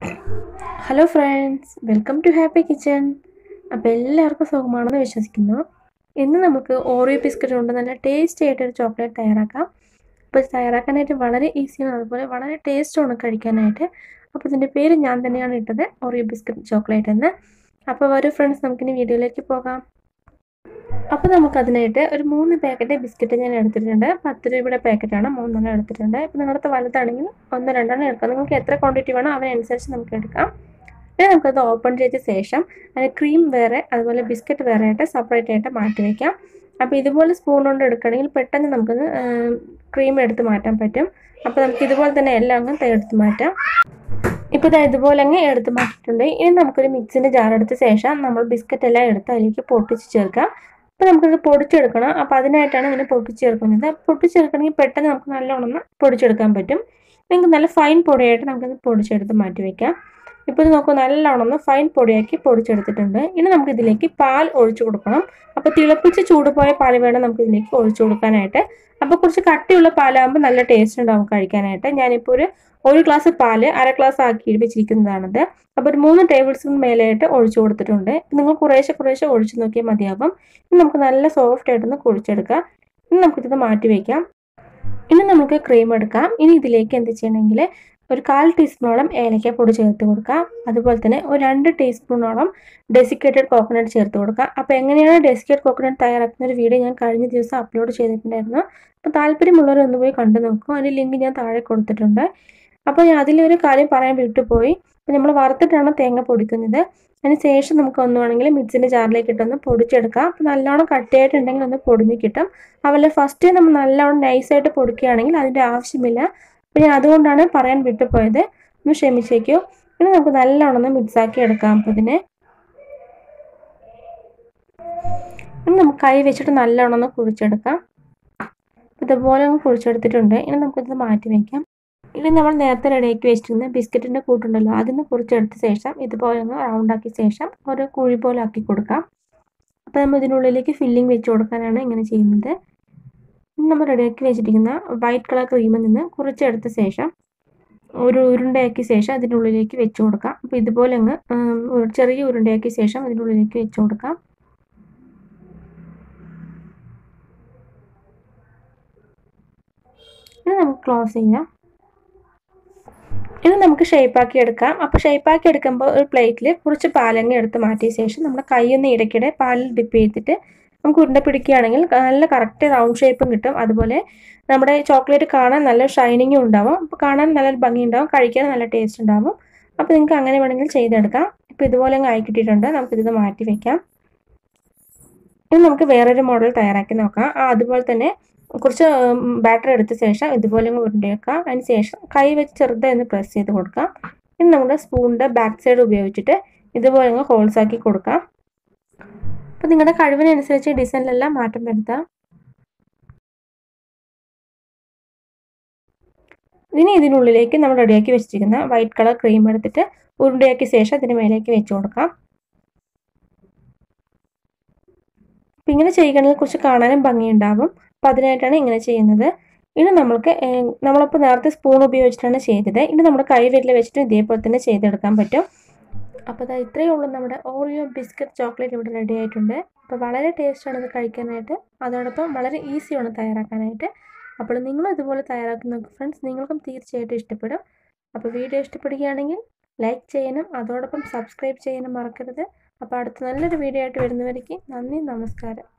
hello friends welcome to happy kitchen അപ്പോൾ എല്ലാവർക്കും സുഖമാണെന്ന് വിശ്വസിക്കുന്നു ഇന്ന് നമുക്ക് ഓറിയോ ബിസ്ക്കറ്റ് കൊണ്ട് നല്ല ടേസ്റ്റി ആയിട്ടൊരു ചോക്ലേറ്റ് തയ്യാറാക്കാം അപ്പോൾ ഇത് തയ്യാറാക്കാനായിട്ട് വളരെ ഈസിയാണ് അതുപോലെ വളരെ ടേസ്റ്റുമാണ് കഴിക്കാനായിട്ട് അപ്പോൾ ഇതിൻ്റെ പേര് ഞാൻ തന്നെയാണ് ഇട്ടത് ഓറിയോ ബിസ്ക്കറ്റ് ചോക്ലേറ്റ് എന്ന് അപ്പോൾ വരൂ ഫ്രണ്ട്സ് നമുക്കിനി വീഡിയോയിലേക്ക് പോകാം അപ്പോൾ നമുക്കതിനായിട്ട് ഒരു മൂന്ന് പാക്കറ്റ് ബിസ്ക്കറ്റ് ഞാൻ എടുത്തിട്ടുണ്ട് പത്ത് രൂപയുടെ പാക്കറ്റാണ് മൂന്നെണ്ണം എടുത്തിട്ടുണ്ട് ഇപ്പോൾ നിങ്ങളുടെ വലുതാണെങ്കിൽ ഒന്ന് രണ്ടെണ്ണം എടുക്കാം നിങ്ങൾക്ക് എത്ര ക്വാണ്ടിറ്റി വേണോ അതിനനുസരിച്ച് നമുക്ക് എടുക്കാം ഇനി നമുക്കത് ഓപ്പൺ ചെയ്ത ശേഷം അതിന് ക്രീം വേറെ അതുപോലെ ബിസ്ക്കറ്റ് വേറെ ആയിട്ട് സെപ്പറേറ്റ് ആയിട്ട് മാറ്റി വയ്ക്കാം അപ്പോൾ ഇതുപോലെ സ്പൂൺ കൊണ്ട് എടുക്കുകയാണെങ്കിൽ പെട്ടെന്ന് നമുക്കൊന്ന് ക്രീം എടുത്ത് മാറ്റാൻ പറ്റും അപ്പോൾ നമുക്ക് ഇതുപോലെ തന്നെ എല്ലാം അങ്ങ് എടുത്ത് മാറ്റാം ഇപ്പോൾ ഇതാ ഇതുപോലെ അങ്ങ് എടുത്ത് മാറ്റിയിട്ടുണ്ട് ഇനി നമുക്കൊരു മിക്സിൻ്റെ ജാർ എടുത്ത ശേഷം നമ്മൾ ബിസ്ക്കറ്റ് എല്ലാം എടുത്ത് അതിലേക്ക് പൊട്ടിച്ച് ചേർക്കാം അപ്പോൾ നമുക്കിത് പൊടിച്ചെടുക്കണം അപ്പോൾ അതിനായിട്ടാണ് ഇങ്ങനെ പൊട്ടിച്ചെടുക്കുന്നത് പൊട്ടിച്ചെടുക്കണമെങ്കിൽ പെട്ടെന്ന് നമുക്ക് നല്ലോണം പൊടിച്ചെടുക്കാൻ പറ്റും നിങ്ങൾക്ക് നല്ല ഫൈൻ പൊടിയായിട്ട് നമുക്കിത് പൊടിച്ചെടുത്ത് മാറ്റി വയ്ക്കാം ഇപ്പോൾ ഇത് നോക്കൂ നല്ലോണം ഫൈൻ പൊടിയാക്കി പൊടിച്ചെടുത്തിട്ടുണ്ട് ഇനി നമുക്ക് ഇതിലേക്ക് പാൽ ഒഴിച്ചു കൊടുക്കണം അപ്പോൾ തിളപ്പിച്ച് ചൂട് പോയ പാൽ വേണം നമുക്ക് ഇതിലേക്ക് ഒഴിച്ചു കൊടുക്കാനായിട്ട് അപ്പോൾ കുറച്ച് കട്ടിയുള്ള പാലാകുമ്പോൾ നല്ല ടേസ്റ്റ് ഉണ്ടാവും കഴിക്കാനായിട്ട് ഞാനിപ്പോൾ ഒരു ഒരു ഗ്ലാസ് പാല് അര ഗ്ലാസ് ആക്കി വെച്ചിരിക്കുന്നതാണിത് അപ്പോൾ ഒരു മൂന്ന് ടേബിൾ സ്പൂൺ മേലെയായിട്ട് ഒഴിച്ചു കൊടുത്തിട്ടുണ്ട് നിങ്ങൾ കുറേശ്ശെ കുറേശ്ശെ ഒഴിച്ചു നോക്കിയാൽ മതിയാവും ഇനി നമുക്ക് നല്ല സോഫ്റ്റ് ആയിട്ടൊന്ന് കുഴിച്ചെടുക്കാം ഇനി നമുക്കിത് മാറ്റി വയ്ക്കാം ഇനി നമുക്ക് ക്രീം എടുക്കാം ഇനി ഇതിലേക്ക് എന്ത് ചെയ്യണമെങ്കിൽ ഒരു കാൽ ടീസ്പൂണോളം ഏലക്ക പൊടി ചേർത്ത് കൊടുക്കാം അതുപോലെ തന്നെ ഒരു രണ്ട് ടീസ്പൂണോളം ഡെസിക്കേറ്റഡ് കോക്കനട്ട് ചേർത്ത് കൊടുക്കാം അപ്പോൾ എങ്ങനെയാണ് ഡെസിക്കേറ്റഡ് കോക്കനട്ട് തയ്യാറാക്കുന്ന ഒരു വീഡിയോ ഞാൻ കഴിഞ്ഞ ദിവസം അപ്ലോഡ് ചെയ്തിട്ടുണ്ടായിരുന്നു അപ്പോൾ താല്പര്യമുള്ളവർ ഒന്ന് പോയി കണ്ടു നോക്കും അതിൻ്റെ ലിങ്ക് ഞാൻ താഴെ കൊടുത്തിട്ടുണ്ട് അപ്പോൾ ഞാൻ അതിലൊരു കാര്യം പറയാൻ വിട്ടുപോയി അപ്പോൾ നമ്മൾ വറുത്തിട്ടാണ് തേങ്ങ പൊടിക്കുന്നത് അതിന് ശേഷം നമുക്ക് ഒന്നുവാണെങ്കിൽ മിക്സിൻ്റെ ജാറിലേക്ക് ഇട്ടൊന്ന് പൊടിച്ചെടുക്കാം അപ്പോൾ നല്ലോണം കട്ടിയായിട്ടുണ്ടെങ്കിൽ ഒന്ന് പൊടിഞ്ഞ് കിട്ടും അതുപോലെ ഫസ്റ്റ് നമ്മൾ നല്ലോണം നൈസായിട്ട് പൊടിക്കുകയാണെങ്കിൽ അതിൻ്റെ ആവശ്യമില്ല അപ്പോൾ ഞാൻ അതുകൊണ്ടാണ് പറയാൻ വിട്ടുപോയത് ഒന്ന് ക്ഷമിച്ചേക്കൂ ഇനി നമുക്ക് നല്ലോണം ഒന്ന് മിക്സാക്കി എടുക്കാം അപ്പോൾ ഇതിനെ ഇനി നമുക്ക് കൈ വെച്ചിട്ട് നല്ലോണം ഒന്ന് കുഴിച്ചെടുക്കാം ഇതുപോലെ ഒന്ന് കുഴിച്ചെടുത്തിട്ടുണ്ട് ഇനി നമുക്കിത് മാറ്റി വയ്ക്കാം ഇനി നമ്മൾ നേരത്തെ റെഡിയാക്കി വെച്ചിരുന്ന ബിസ്ക്കറ്റിൻ്റെ കൂട്ടുണ്ടല്ലോ അതിന് കുറിച്ചെടുത്ത ശേഷം ഇതുപോലെ ഒന്ന് റൗണ്ടാക്കിയ ശേഷം ഒരു കുഴി പോലെ ആക്കി കൊടുക്കാം അപ്പോൾ നമ്മൾ ഇതിനുള്ളിലേക്ക് ഫില്ലിംഗ് വെച്ച് കൊടുക്കാനാണ് ഇങ്ങനെ ചെയ്യുന്നത് ഇനി നമ്മൾ റെഡിയാക്കി വെച്ചിരിക്കുന്ന വൈറ്റ് കളർ ക്രീമിൽ നിന്ന് കുറച്ചെടുത്ത ശേഷം ഒരു ഉരുണ്ടയാക്കിയ ശേഷം അതിനുള്ളിലേക്ക് വെച്ച് കൊടുക്കാം അപ്പോൾ ഇതുപോലെ അങ്ങ് ചെറിയ ഉരുണ്ടയാക്കിയ ശേഷം അതിനുള്ളിലേക്ക് വെച്ച് കൊടുക്കാം ഇനി നമുക്ക് ക്ലോസ് ചെയ്യാം ഇത് നമുക്ക് ഷേപ്പാക്കി എടുക്കാം അപ്പോൾ ഷേപ്പാക്കി എടുക്കുമ്പോൾ ഒരു പ്ലേറ്റിൽ കുറച്ച് പാലങ്ങ എടുത്ത് മാറ്റിയ ശേഷം നമ്മുടെ കൈയൊന്ന് ഇടയ്ക്കിടെ പാലിൽ ഡിപ്പ് ചെയ്തിട്ട് നമുക്ക് ഉരുണ്ട പിടിക്കുകയാണെങ്കിൽ നല്ല കറക്റ്റ് റൗണ്ട് ഷേപ്പും കിട്ടും അതുപോലെ നമ്മുടെ ചോക്ലേറ്റ് കാണാൻ നല്ല ഷൈനിങ്ങും ഉണ്ടാവും അപ്പോൾ കാണാൻ നല്ല ഭംഗി ഉണ്ടാവും കഴിക്കാൻ നല്ല ടേസ്റ്റ് ഉണ്ടാവും അപ്പോൾ നിങ്ങൾക്ക് അങ്ങനെ വേണമെങ്കിൽ ചെയ്തെടുക്കാം ഇപ്പോൾ ഇതുപോലെ അങ്ങ് ആയി കിട്ടിയിട്ടുണ്ട് നമുക്കിത് മാറ്റി വെക്കാം ഇനി നമുക്ക് വേറൊരു മോഡൽ തയ്യാറാക്കി നോക്കാം അതുപോലെ തന്നെ കുറച്ച് ബാറ്റർ എടുത്ത ശേഷം ഇതുപോലെ ഉരുണ്ടേക്കാം അതിന് ശേഷം കൈ വെച്ച് ചെറുതായി ഒന്ന് പ്രസ് ചെയ്ത് കൊടുക്കാം ഇനി നമ്മുടെ സ്പൂണിൻ്റെ ബാക്ക് സൈഡ് ഉപയോഗിച്ചിട്ട് ഇതുപോലെ അങ്ങ് ഹോൾസ് ആക്കി കൊടുക്കാം അപ്പോൾ നിങ്ങളുടെ കഴിവിനനുസരിച്ച് ഡിസൈനിലെല്ലാം മാറ്റം വരുത്താം ഇനി ഇതിനുള്ളിലേക്ക് നമ്മൾ റെഡിയാക്കി വെച്ചിരിക്കുന്ന വൈറ്റ് കളർ ക്രീം എടുത്തിട്ട് ഉരുണ്ടയാക്കിയ ശേഷം അതിന് മേലേക്ക് വെച്ച് കൊടുക്കാം അപ്പം ഇങ്ങനെ ചെയ്യുകയാണെങ്കിൽ കുറച്ച് കാണാനും ഭംഗിയുണ്ടാവും അപ്പം അതിനായിട്ടാണ് ഇങ്ങനെ ചെയ്യുന്നത് ഇനി നമ്മൾക്ക് നമ്മളിപ്പോൾ നേരത്തെ സ്പൂൺ ഉപയോഗിച്ചിട്ടാണ് ചെയ്തത് ഇനി നമ്മുടെ കൈ വിരൽ വെച്ചിട്ട് ഇതേപോലെ തന്നെ ചെയ്തെടുക്കാൻ പറ്റും അപ്പോൾ അതാ ഇത്രയേ ഉള്ളൂ നമ്മുടെ ഓറിയോ ബിസ്ക്കറ്റ് ചോക്ലേറ്റ് ഇവിടെ റെഡി ആയിട്ടുണ്ട് അപ്പോൾ വളരെ ടേസ്റ്റാണ് ഇത് കഴിക്കാനായിട്ട് അതോടൊപ്പം വളരെ ഈസിയാണ് തയ്യാറാക്കാനായിട്ട് അപ്പോൾ നിങ്ങളും ഇതുപോലെ തയ്യാറാക്കി നോക്കും ഫ്രണ്ട്സ് നിങ്ങൾക്കും തീർച്ചയായിട്ടും ഇഷ്ടപ്പെടും അപ്പോൾ വീഡിയോ ഇഷ്ടപ്പെടുകയാണെങ്കിൽ ലൈക്ക് ചെയ്യാനും അതോടൊപ്പം സബ്സ്ക്രൈബ് ചെയ്യാനും മറക്കരുത് അപ്പോൾ അടുത്ത നല്ലൊരു വീഡിയോ ആയിട്ട് വരുന്നവരേക്ക് നന്ദി നമസ്കാരം